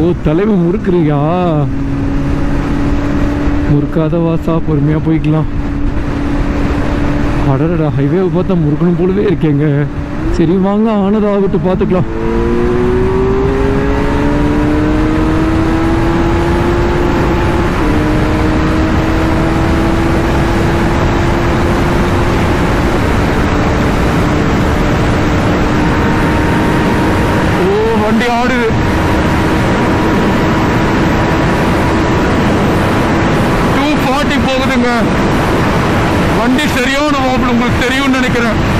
தலைவன் முறுக்குறியா முறுக்காத வாசா பொறுமையா போய்க்கலாம் அடடா ஹைவேவை பார்த்தா முறுக்கணும் போலவே இருக்கேங்க சரி வாங்க ஆனதாகட்டும் பார்த்துக்கலாம் ஓ வண்டி ஆடுது டூ ஃபார்ட்டி போகுதுங்க வண்டி சரியான மாப்பிள்ள உங்களுக்கு தெரியும்னு நினைக்கிறேன்